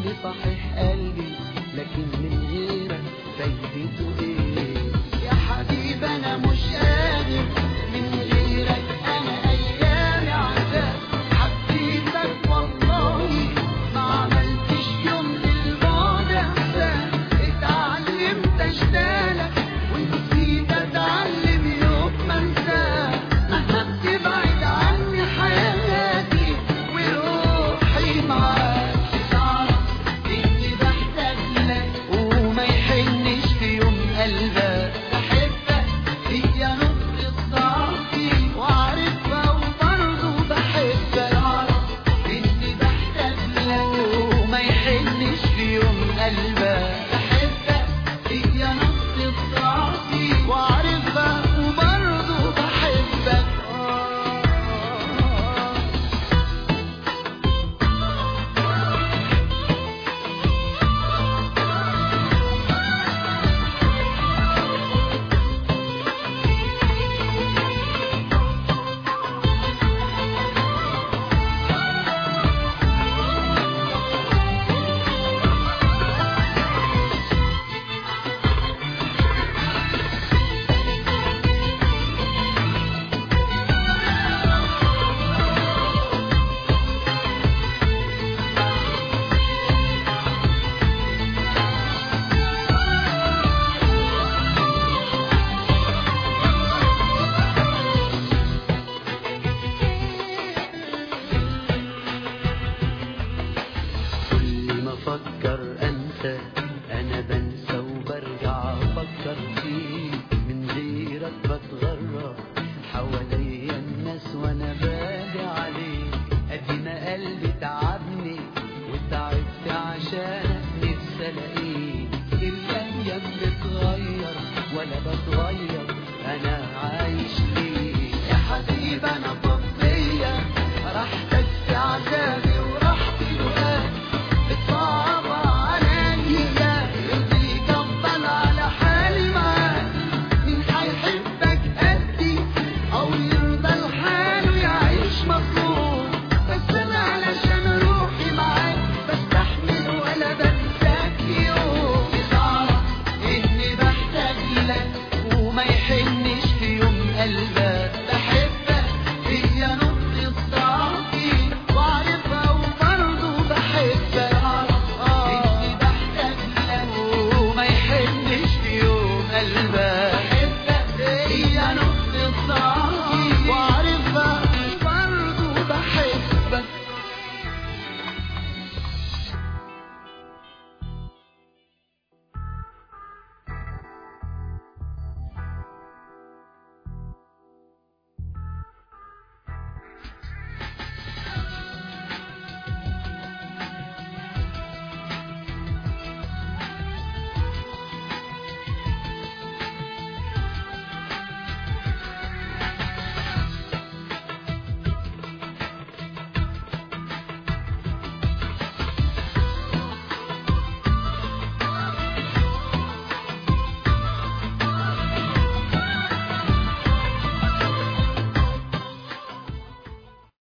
وصحيح قلبي لكن من غيرك فايدته ايه يا حبيبي انا مش قادر من غيرك انا ايامي عذاب حبيتك والله ما عملتش يوم للبعد احسان اتعلمت اشتاقلك ونسيت اتعلم يوم ما انساك مهما بتبعد عني حياتي وروحي معاك تعرف اني بحتاج لك وما يحنش في يوم قلبك بحبك هي نقطة ضعفي وعارفها وبرضه بحبك تعرف اني بحتاج لك وما يحنش في يوم قلبك بحبك هي نقطة ضعفي وعارفها وبرضه بحبك آه كل ما افكر انسى انا بنسى وبرجع افكر فيك من غيرك بتغرب حواليا الناس وانا بادي عليك ادي ما قلبي تعبني وتعبت عشانك نفسي الاقيك الايام بتغير ولا بتغير انا عايش ليك يا حبيبي انا